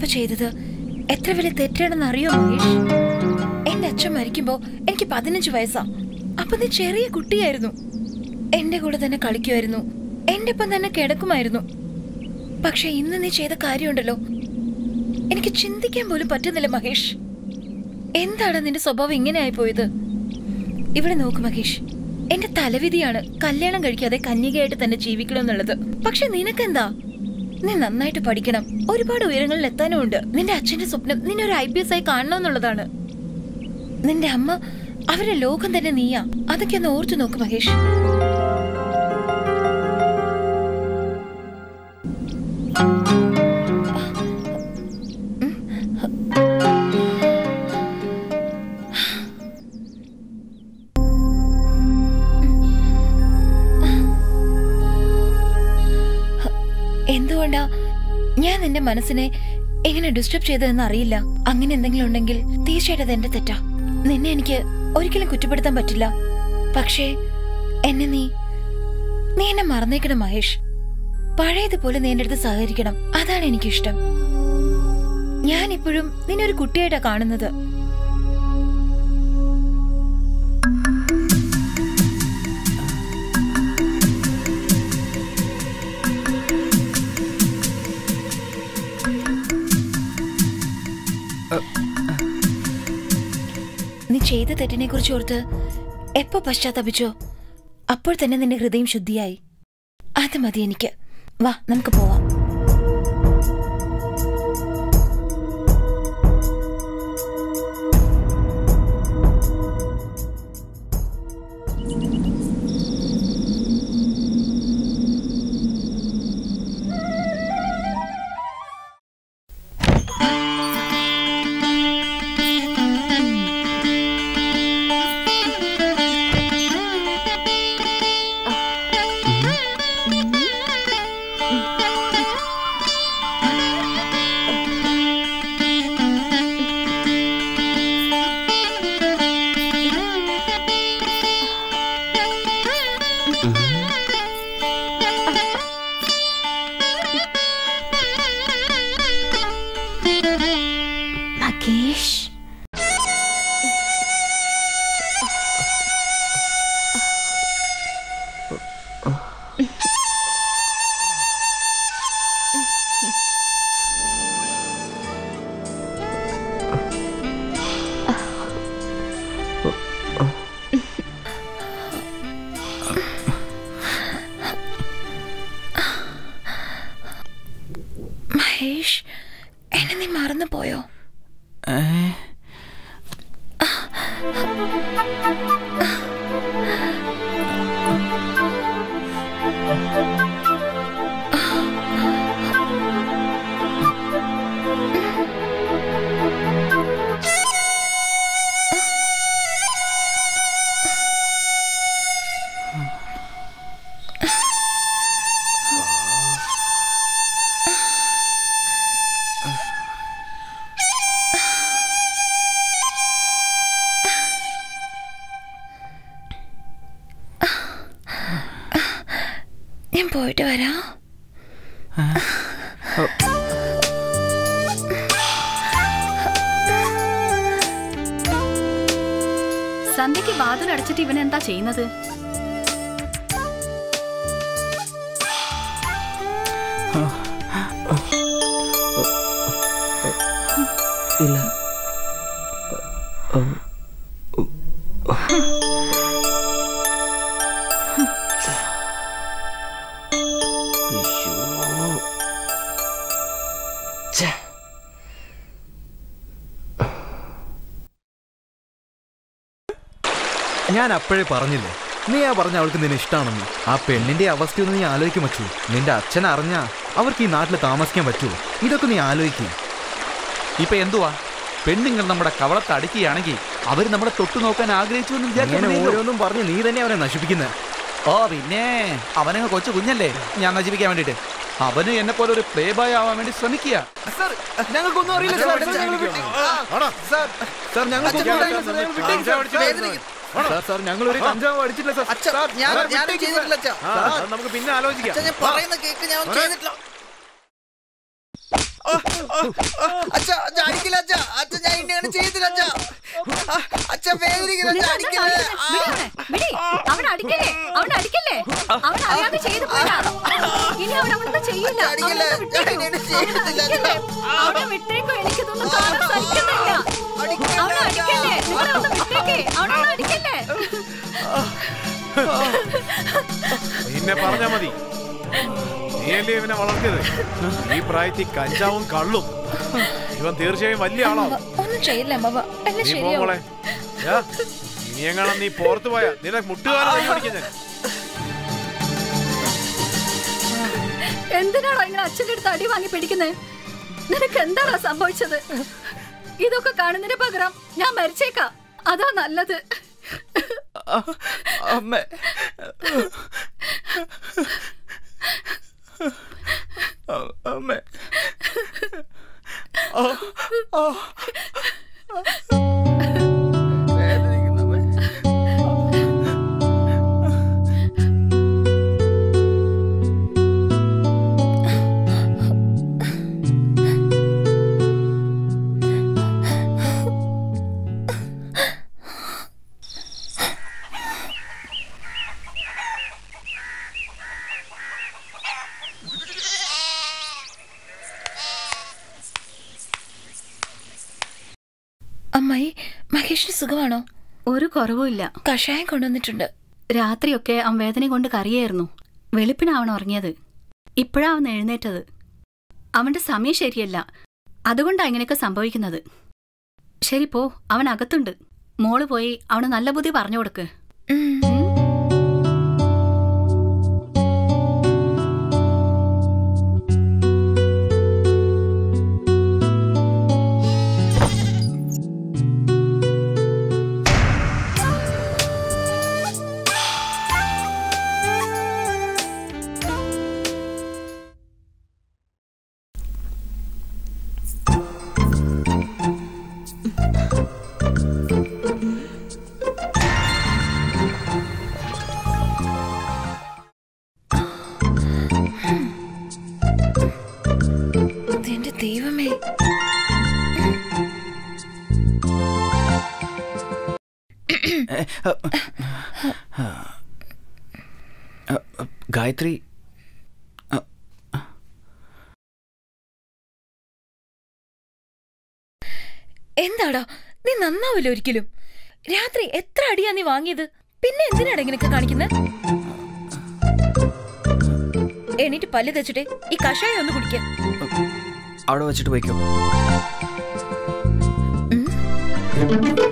ചെയ്തത് എത്ര വലിയ തെറ്റാണെന്ന് അറിയോ മഹേഷ് എന്റെ അച്ഛൻ മരിക്കുമ്പോ എനിക്ക് പതിനഞ്ച് വയസ്സാ അപ്പൊ നീ ചെറിയ കുട്ടിയായിരുന്നു എന്റെ കൂടെ തന്നെ കളിക്കുമായിരുന്നു എന്റെ ഒപ്പം തന്നെ കിടക്കുമായിരുന്നു പക്ഷെ ഇന്ന് നീ ചെയ്ത കാര്യമുണ്ടല്ലോ എനിക്ക് ചിന്തിക്കാൻ പോലും പറ്റുന്നില്ല മഹേഷ് എന്താണ് നിന്റെ സ്വഭാവം ഇങ്ങനെ ആയിപ്പോയത് ഇവിടെ നോക്ക് മഹേഷ് എന്റെ തലവിധിയാണ് കല്യാണം കഴിക്കാതെ കന്യകയായിട്ട് തന്നെ ജീവിക്കണം എന്നുള്ളത് പക്ഷെ നിനക്കെന്താ നീ നന്നായിട്ട് പഠിക്കണം ഒരുപാട് ഉയരങ്ങളിൽ എത്താനും ഉണ്ട് നിന്റെ അച്ഛന്റെ സ്വപ്നം നിന്നെ ഒരു ഐ പി എസ് ആയി കാണണമെന്നുള്ളതാണ് നിന്റെ അമ്മ അവരുടെ ലോകം തന്നെ നീയാ അതൊക്കെ ഒന്ന് ഓർത്തു നോക്ക് മഹേഷ് എന്തുകൊണ്ടാ ഞാൻ നിന്റെ മനസ്സിനെ എങ്ങനെ ഡിസ്റ്റർബ് ചെയ്തതെന്ന് അറിയില്ല അങ്ങനെ എന്തെങ്കിലും ഉണ്ടെങ്കിൽ തീർച്ചയായിട്ടും അത് എന്റെ തെറ്റാ നിന്നെ എനിക്ക് ഒരിക്കലും കുറ്റപ്പെടുത്താൻ പറ്റില്ല പക്ഷേ എന്നെ നീ നീ എന്നെ മറന്നേക്കണം മഹേഷ് പഴയതുപോലെ നീ എന്റെ അടുത്ത് സഹകരിക്കണം അതാണ് എനിക്കിഷ്ടം ഞാൻ ഇപ്പോഴും നിന്നെ ഒരു കുട്ടിയായിട്ടാ കാണുന്നത് നീ ചെയ്ത തെറ്റിനെ കുറിച്ച് ഓർത്ത് എപ്പോ പശ്ചാത്തപിച്ചോ അപ്പോൾ തന്നെ നിന്റെ ഹൃദയം ശുദ്ധിയായി അത് മതി എനിക്ക് വാ നമുക്ക് പോവാം മകേഷ് മഹേഷ് എന്നെ നീ മറന്നു പോയോ ഞാൻ പോയിട്ട് വരാം സന്ധ്യക്ക് വാതിൽ അടച്ചിട്ട് ഇവൻ എന്താ ചെയ്യുന്നത് ഇല്ല ഞാൻ അപ്പോഴേ പറഞ്ഞില്ലേ നീ ആ പറഞ്ഞ അവൾക്ക് നിന്നെ ഇഷ്ടമാണെന്ന് ആ പെണ്ണിന്റെ അവസ്ഥയൊന്ന് നീ ആലോചിക്കും വച്ചു നിന്റെ അച്ഛൻ അറിഞ്ഞാ അവർക്ക് ഈ നാട്ടിൽ താമസിക്കാൻ പറ്റുമോ ഇതൊക്കെ നീ ആലോചിക്കും ഇപ്പൊ എന്തുവാ പെണ്ണുങ്ങൾ നമ്മുടെ കവളത്ത് അടിക്കുകയാണെങ്കിൽ അവര് നമ്മളെ തൊട്ടു നോക്കാൻ ആഗ്രഹിച്ചു എന്ന് ഇങ്ങനെ വിചാരിച്ചു ഓരോന്നും പറഞ്ഞ് നീ തന്നെ അവനെ നശിപ്പിക്കുന്നത് ഓ പിന്നെ അവനങ്ങ് കൊച്ചു കുഞ്ഞല്ലേ ഞാൻ നശിപ്പിക്കാൻ വേണ്ടിട്ട് അവന് എന്നെ പോലെ ഒരു പ്ലേ ബോയ് ആവാൻ വേണ്ടി ശ്രമിക്കുക ഞങ്ങൾക്കൊന്നും അറിയില്ല സാർ ഞങ്ങൾ വിട്ടേ- സാർ സാർ ഞങ്ങൾക്കൊന്നും അറിയില്ല സാർ ഞങ്ങൾ വിട്ടേക്ക് സാർ. സാർ സാർ ഞങ്ങൾ ഒരു കഞ്ചാവ് അടിച്ചില്ല സാർ അച്ഛാ, സാർ, ഞാൻ- സാർ ഞാൻ വിട്ടേക്ക് ചെയ്തിട്ടില്ല, സാർ. അച്ഛാ. ആ, അത് നമുക്ക് പിന്നെ ആലോചിക്കാം അച്ഛാ, ഞാൻ പറയുന്ന കേക്ക് ഞാൻ ചെയ്തിട്ടില്ല ആ, ആ, അച്ഛ അച്ഛ അടിക്കില്ല അച്ഛ അച്ഛ ഞാൻ ഇങ്ങനെ ചെയ്തില്ല അച്ഛ അച്ഛ വേദനിക്കില്ല അച്ഛ അടിക്കില്ല അവൻ അടിക്കല്ലേ അവൻ അടിക്കല്ലേ അവൻ അറിയാതെ ചെയ്തു പോയതാ ഇനി അവൻ അവനൊന്നും ചെയ്യില്ല അടിക്കില്ല. അവനൊന്ന് വിട്ടേക്ക്. ഞാൻ ഇങ്ങനെ ചെയ്തില്ല. അവനെ അടിക്കല്ലേ? അവനെ വിട്ടേക്കോ എനിക്കിതൊന്നും കാണാൻ സഹിക്കുന്നില്ല അവനെ അടിക്കല്ലേ നിങ്ങളൊന്ന് വിട്ടേക്കേ അവനൊന്നും അടിക്കല്ലേ നിന്നെ പറഞ്ഞാ മതി നീയല്ലേ ഇവനെ വളർത്തിയത് ഈ പ്രായത്തിൽ കഞ്ചാവും കള്ളും ഇവൻ തീർച്ചയായും വലിയ ആളാവും ഒന്നും ചെയ്യില്ല അമ്മ എല്ലാം നീ പോ ശരിയാവും മോളെ യാ, ഇനി എങ്ങാനും നീ പുറത്തു പോയാ നിന്നെ മുട്ടുകാലം തല്ലി ഓടിക്കാൻ ഞാൻ എന്തിനാണോ ഇങ്ങനെ അച്ഛൻ്റെ അടുത്ത് അടി വാങ്ങി പിടിക്കുന്നേ നിനക്ക് എന്താണോ സംഭവിച്ചത് ഇതൊക്കെ കാണുന്നതിന് പകരം ഞാൻ മരിച്ചേക്കാം അതാ നല്ലത് അമ്മ അമ്മ അമ്മായി മഹേഷിന് സുഖമാണോ ഒരു കുറവുമില്ല കഷായം കൊണ്ടുവന്നിട്ടുണ്ട് രാത്രിയൊക്കെ അവൻ വേദന കൊണ്ട് കറിയായിരുന്നു വെളുപ്പിനാവൻ ഉറങ്ങിയത് ഇപ്പോഴാ അവൻ എഴുന്നേറ്റത് അവന്റെ സമയം ശരിയല്ല അതുകൊണ്ടാ ഇങ്ങനെയൊക്കെ സംഭവിക്കുന്നത് ശരി പോ അവൻ അകത്തുണ്ട് മോള് പോയി അവന് നല്ല ബുദ്ധി പറഞ്ഞു കൊടുക്ക് ഉം. എന്റെ ദൈവമേ ഗായത്രി എന്താടാ നീ നന്നാവില്ല ഒരിക്കലും രാത്രി എത്ര അടിയാ നീ വാങ്ങിയത് പിന്നെ എന്തിനാടാ ഇങ്ങനെയൊക്കെ കാണിക്കുന്നത് എണീറ്റ് പല്ല് തച്ചിട്ട് ഈ കഷായം ഒന്ന് കുടിക്ക അവിടെ വെച്ചിട്ട് പോയിക്കോ ഉം.